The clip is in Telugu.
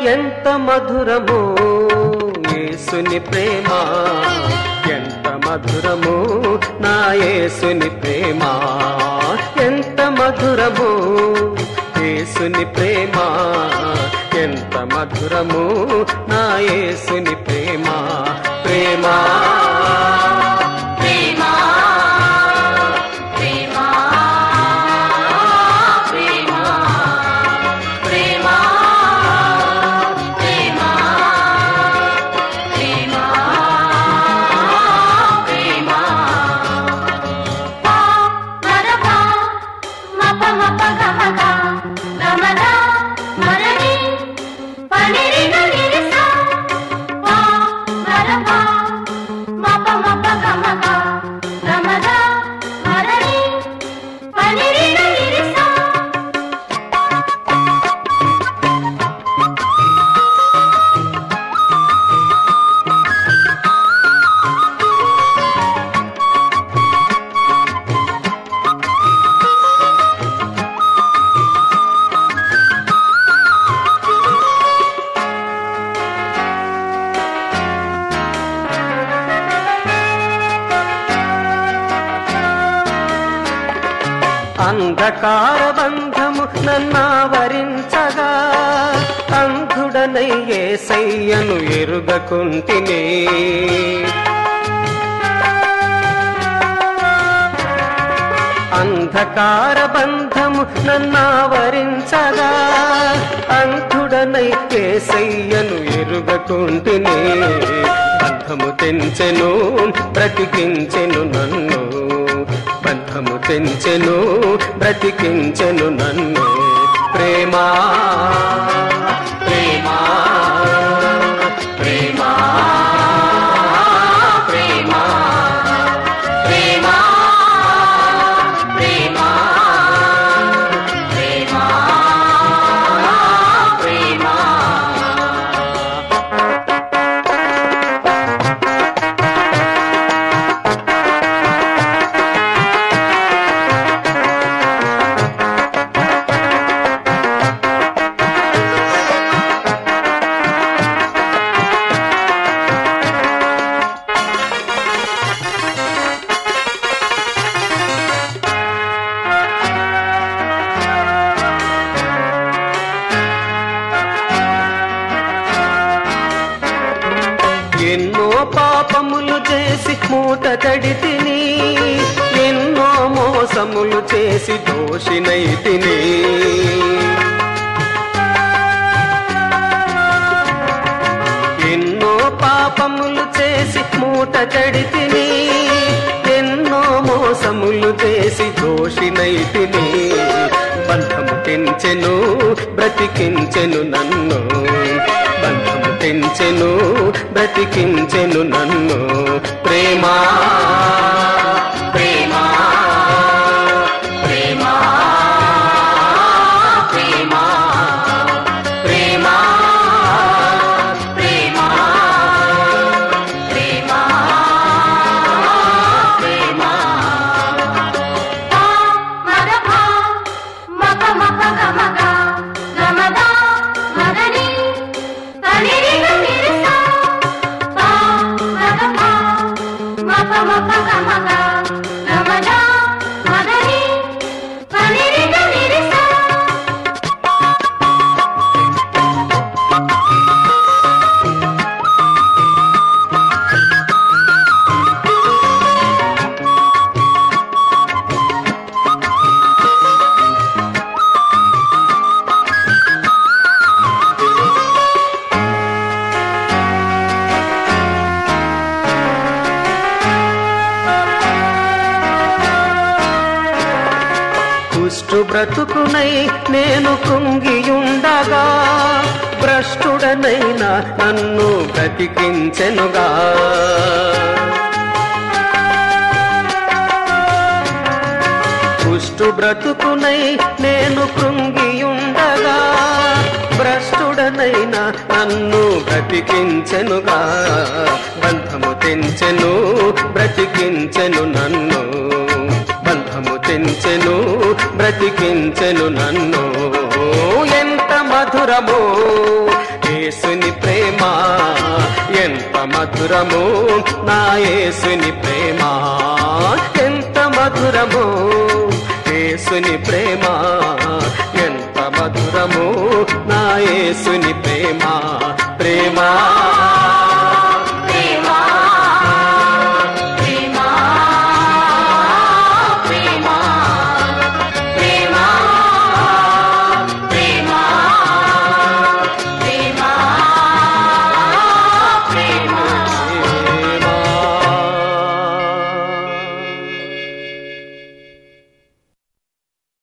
ఎంత మధురము యేసుని ప్రేమ ఎంత మధురము నా యేసుని ప్రేమ ఎంత మధురము యేసుని ప్రేమ ఎంత మధురము నా యేసుని ప్రేమ ప్రేమ ప్రేమ ప్రేమ ప్రేమ ప్రేమ ప్రేమ ప్రేమ ప్రేమ పా మరప మప మప గమగ గమద మరణి పనిరి గనిరిస పా మరప మప మప గమగ గమద మరణి పనిరి గనిరిస అంధకార బంధము నన్నావరించగా అంధుడనై ఏసయ్యను ఎరుగకుంటినే అంధకార బంధము నన్నావరించగా అంధుడనై ఏసయ్యను ఎరుగకుంటినే బంధము తెంచెను బ్రతికించెను నన్ను బంధము తెంచెను బ్రతికించెను నన్ను ప్రేమా ప్రేమా ప్రేమా ప్రేమా ప్రేమ ప్రేమ ప్రేమ ప్రేమ ఎన్నో పాపములు చేసి మూట కడితిని ఎన్నో మోసములు చేసి దోషినైతిని ఎన్నో పాపములు చేసి మూట కడితిని ఎన్నో మోసములు చేసి దోషినైతిని బంధము తెంచెను బ్రతికించెను నన్ను బంధము తెంచెను బ్రతికించెను నన్ను ప్రేమా ప్రేమా ప్రేమా ప్రేమా ప్రేమా ప్రేమ ప్రేమ ప్రేమ పా మరప మప మప గమగ గమద మరణి పనిరి గనిరిస పా మరప మప మప గమగ గమద మరణి పనిరి గనిరిస కుష్టు బ్రతుకునై నేను కుంగియుండగా భ్రష్టుడనైన నన్ను బ్రతికించెనుగా కుష్టు బ్రతుకునై నేను కృంగియుండగా భ్రష్టుడనైన నన్ను బ్రతికించెనుగా బంధము తెంచెను బ్రతికించెను నన్ను బంధము తెంచెను బ్రతికించెను నన్ను ఎంత మధురము యేసుని ప్రేమ ఎంత మధురము నా యేసుని ప్రేమ ఎంత మధురము యేసుని ప్రేమ ఎంత మధురము నా యేసుని ప్రేమ